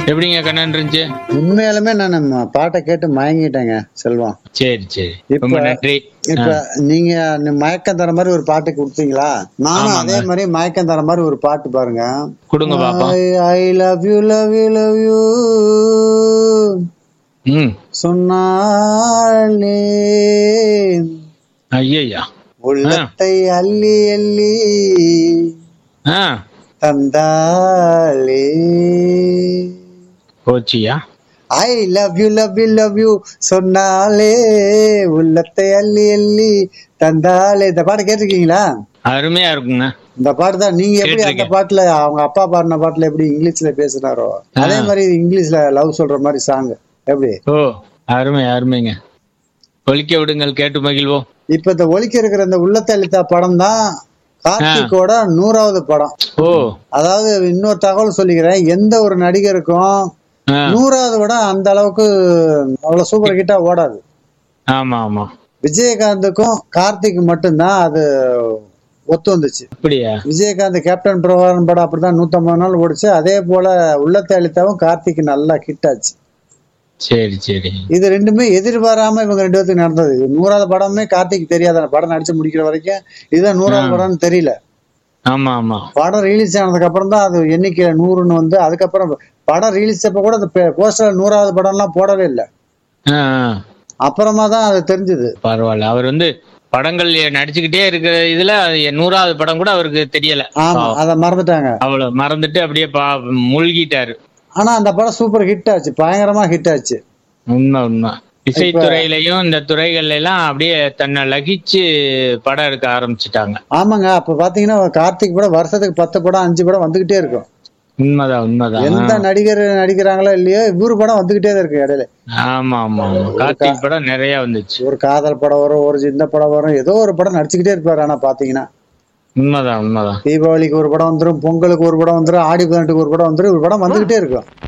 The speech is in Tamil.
எப்படிங்க கண்ணன் இருந்துச்சு உண்மையாலுமே நான் நம்ம பாட்டை கேட்டு மயங்கிட்டேங்க செல்வம் சரி சரி இப்ப- ரொம்ப நன்றி இப்ப நீங்க அந்த மயக்கம் தர மாதிரி ஒரு பாட்டு கொடுத்தீங்களா நானும் ஆமாங்க. அதே மாதிரி மயக்கம் தர மாதிரி ஒரு பாட்டு பாருங்க கொடுங்க பாப்போம் I love you love you love you ம் சொன்னாலே ஐயா உள்ளத்தை அள்ளி அள்ளி ஆ தந்தாலே போச்சியா I love you love you love you சொன்னாலே உள்ளத்தை அள்ளி அள்ளி தந்தாலே இந்த பாட்டு கேட்டிருக்கீங்களா அருமையா இருக்குங்க இந்த பாட்டு தான் நீங்க எப்படி அந்த கேட்டிருக்கேன். பாட்டுல அவங்க அப்பா பாடின பாட்டுல எப்படி இங்கிலீஷ்ல பேசினாரோ அதே மாதிரி இங்கிலீஷ்ல லவ் சொல்ற மாதிரி சாங் எப்படி ஓ அருமை அருமைங்க ஒலிக்க விடுங்கள் கேட்டு மகிழ்வோம் இப்ப இந்த ஒலிக்க இருக்கிற இந்த உள்ளத்தை அளித்தா படம் தான் கார்த்திகோட நூறாவது படம் ஓ அதாவது இன்னொரு தகவல் சொல்லிக்கிறேன் எந்த ஒரு நடிகருக்கும் ஆ, நூறாவது விட அந்த அளவுக்கு அவ்வளவு சூப்பர் ஹிட்டா ஓடாது ஆமா ஆமா விஜயகாந்துக்கும் கார்த்திக் மட்டும்தான் அது ஒத்து வந்துச்சு அப்படியா விஜயகாந்த் கேப்டன் பிரபாகரன் படம் அப்படிதான் நூத்தம்பது நாள் ஓடிச்சு அதே போல உள்ளத்தை அளித்தாவும் கார்த்திக் நல்லா ஹிட் ஆச்சு சரி சரி இது ரெண்டுமே எதிர்பாராம இவங்க ரெண்டு பேத்துக்கு நடந்தது இது நூறாவது படமே கார்த்திக் தெரியாத அந்த படம் நடிச்சு முடிக்கிற வரைக்கும் இதுதான் நூறாவது படம்னு தெரியல ஆமா ஆமா படம் ரிலீஸ் ஆனதுக்கு அப்புறம் தான் அது எண்ணிக்கை நூறுன்னு வந்து அதுக்கப்புறம் படம் ரிலீஸ் அப்ப கூட அந்த போஸ்டர் நூறாவது படம்லாம் போடவே இல்லை ஆ, ஆ. அப்புறமா தான் அது தெரிஞ்சது பரவாயில்ல அவர் வந்து படங்கள் நடிச்சுக்கிட்டே இருக்கிற இதுல அது நூறாவது படம் கூட அவருக்கு தெரியல ஆமா அதை மறந்துட்டாங்க அவ்வளவு மறந்துட்டு அப்படியே பா- மூழ்கிட்டாரு ஆனா அந்த படம் சூப்பர் ஹிட் ஆச்சு பயங்கரமா ஹிட் ஆச்சு உண்மை உண்மை இசைத்துறையிலையும் இந்த துறைகள்ல எல்லாம் அப்படியே தன்னை லகிச்சு படம் எடுக்க ஆரம்பிச்சுட்டாங்க ஆமாங்க அப்ப பாத்தீங்கன்னா கார்த்திக் படம் வருஷத்துக்கு பத்து படம் அஞ்சு படம் வந்துகிட்டே இருக்கும் உண்மைதான் உண்மைதான் எந்த நடிகர் நடிக்கிறாங்களோ இல்லையோ இவரு படம் வந்துகிட்டே தான் இருக்கு இடையில ஆமா ஆமா ஆமா கார்த்திக் படம் நிறைய வந்துச்சு ஒரு காதல் படம் வரும் ஒரு இந்த படம் வரும் ஏதோ ஒரு படம் நடிச்சுக்கிட்டே இருப்பாரு ஆனா பாத்தீங்கன்னா உண்மைதான் உண்மைதான் தீபாவளிக்கு ஒரு படம் வந்துரும் பொங்கலுக்கு ஒரு படம் வந்துரும் ஆடி பதினெட்டுக்கு ஒரு படம் வந்துரும் ஒரு படம் வந்துகிட்டே இருக்கும்